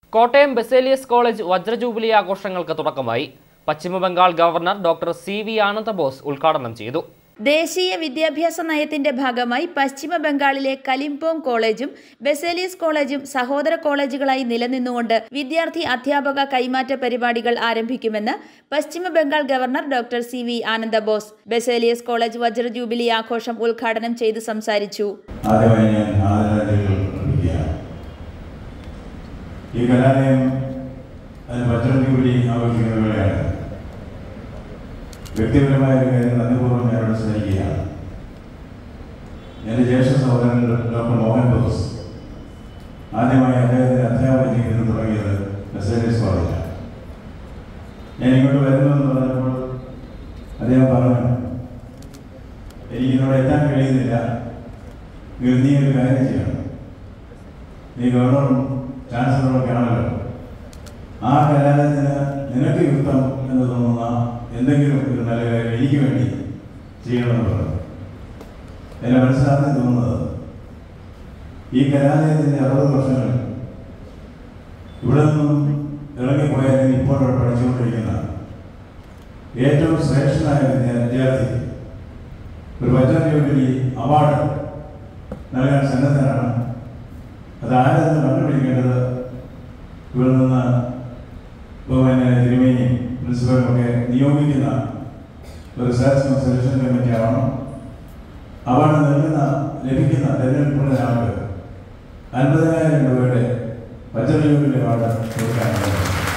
Kottayam Baselios college വജ്രജൂബിലി ആഘോഷങ്ങൾക്ക് തുടക്കമായി Paschima Bengal governor doctor C V Ananda Bose ഉദ്ഘാടനം ചെയ്തു ദേശീയ വിദ്യാഭ്യാസ നയത്തിന്റെ ഭാഗമായി പശ്ചിമ ബംഗാളിലെ കലിംപോങ് കോളേജും ബെസേലിയസ് കോളേജും സഹോദര കോളേജുകളായി നിലനിന്നുകൊണ്ട് വിദ്യാർത്ഥി അധ്യാപക കൈമാറ്റ പരിപാടികൾ ആരംഭിക്കുമെന്ന് Paschima Bengal governor doctor C V Ananda Bose Baselius college വജ്ര ജൂബിലി ആഘോഷം ഉദ്ഘാടനം ചെയ്ത് സംസാരിച്ചു ആദ്യമായി ഞാൻ ആദരാഞ്ജലികൾ അർപ്പിക്കുകയാണ് ഈ കലാലയം അതിന് വജ്രം ജൂബിലി ആഘോഷിക്കുന്ന വേളയാണ് വ്യക്തിപരമായ ഒരു കാര്യം നന്ദിപൂർവ്വം ഞാനോട് സ്നേഹിക്കുകയാണ് എൻ്റെ ജ്യേഷ്ഠ സഹോദരൻ ഡോക്ടർ മോഹൻ ബോസ് ആദ്യമായി അദ്ദേഹത്തിന് അധ്യാപന ജീവിതം തുടങ്ങിയത് ബസേലിയസ് കോളേജിലാണ് ഞാൻ ഇങ്ങോട്ട് വരുന്നുവെന്ന് പറഞ്ഞപ്പോൾ അദ്ദേഹം പറഞ്ഞു എനിക്ക് ഇതിനോട് എത്താൻ കഴിയുന്നില്ല നീ നീ ഒരു കാര്യം ചെയ്യണം നീ ഗവർണറും ചാൻസലറും ഒക്കെ ആണല്ലോ ആ കലാലയത്തിന് നിനക്ക് യുക്തം എന്ന് തോന്നുന്ന എന്തെങ്കിലും ഒരു നല്ല കാര്യം എനിക്ക് വേണ്ടി ചെയ്യണമെന്ന് പറഞ്ഞു എന്നെ മനസ്സിലാക്കി തോന്നുന്നത് ഈ കലാലയത്തിൻ്റെ അറുപത് വർഷങ്ങൾ ഇവിടെ നിന്നും ഇറങ്ങിപ്പോയാലും ഇപ്പോൾ ഇവിടെ പഠിച്ചുകൊണ്ടിരിക്കുന്ന ഏറ്റവും ശ്രേഷ്ഠനായ വിദ്യാ- വിദ്യാർത്ഥി ഒരു വജ്ര ജൂബിലി അവാർഡ് നൽകാൻ സന്നദ്ധനാണ് അത് ആരെന്ന് കണ്ടുപിടിക്കേണ്ടത് ഇവിടെ നിന്ന് ബഹുമാന്യ തിരുമേനിയും പ്രിൻസിപ്പലും ഒക്കെ നിയോഗിക്കുന്ന ഒരു സെലക്ഷൻ സെലക്ഷൻ കമ്മിറ്റി ആവണം അവാർഡ് നൽകുന്ന ലഭിക്കുന്ന തെരഞ്ഞെടുപ്പുള്ള ആൾക്ക് അൻപതിനായിരം രൂപയുടെ വജ്ര ജൂബിലി അവാർഡ് കൊടുക്കാനുള്ളത്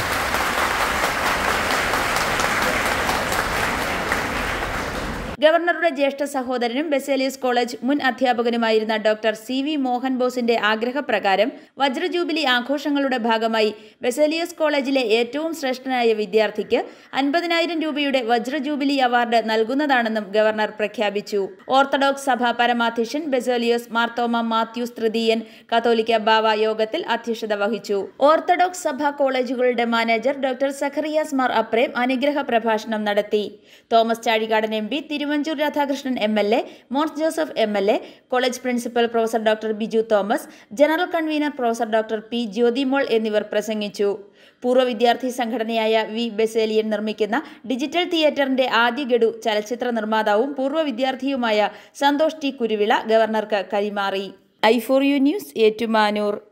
ഗവർണറുടെ ജ്യേഷ്ഠ സഹോദരനും ബെസേലിയസ് കോളേജ് മുൻ അധ്യാപകനുമായിരുന്ന ഡോക്ടർ സി വി മോഹൻ ബോസിന്റെ ആഗ്രഹപ്രകാരം വജ്ര ജൂബിലി ആഘോഷങ്ങളുടെ ഭാഗമായി ബെസേലിയസ് കോളേജിലെ ഏറ്റവും ശ്രേഷ്ഠനായ വിദ്യാർത്ഥിക്ക് അൻപതിനായിരം രൂപയുടെ വജ്ര ജൂബിലി അവാർഡ് നൽകുന്നതാണെന്നും ഗവർണർ പ്രഖ്യാപിച്ചു ഓർത്തഡോക്സ് സഭ പരമാധ്യക്ഷൻ ബെസേലിയസ് മാർത്തോമ മാത്യൂസ് തൃതീയൻ കത്തോലിക്ക ബാവ യോഗത്തിൽ അധ്യക്ഷത വഹിച്ചു ഓർത്തഡോക്സ് സഭ കോളേജുകളുടെ മാനേജർ ഡോക്ടർ സഖറിയാസ് മാർ അപ്രേം അനുഗ്രഹ പ്രഭാഷണം നടത്തി Thomas Chazhikadan M P Thiruvanchoor Radhakrishnan M L A Mons Joseph M L A college principal professor doctor Biju Thomas general convener professor doctor P Jyothimol എന്നിവർ പ്രസംഗിച്ചു പൂർവ്വ വിദ്യാർത്ഥി സംഘടനയായ വി ബെസേലിയൻ നിർമ്മിക്കുന്ന ഡിജിറ്റൽ തിയേറ്ററിന്റെ ആദ്യ ഗഡു ചലച്ചിത്ര നിർമ്മാതാവും പൂർവ്വ വിദ്യാർത്ഥിയുമായ സന്തോഷ് ടി കുരുവിള ഗവർണർക്ക് കൈമാറി I for you news Ettumanoor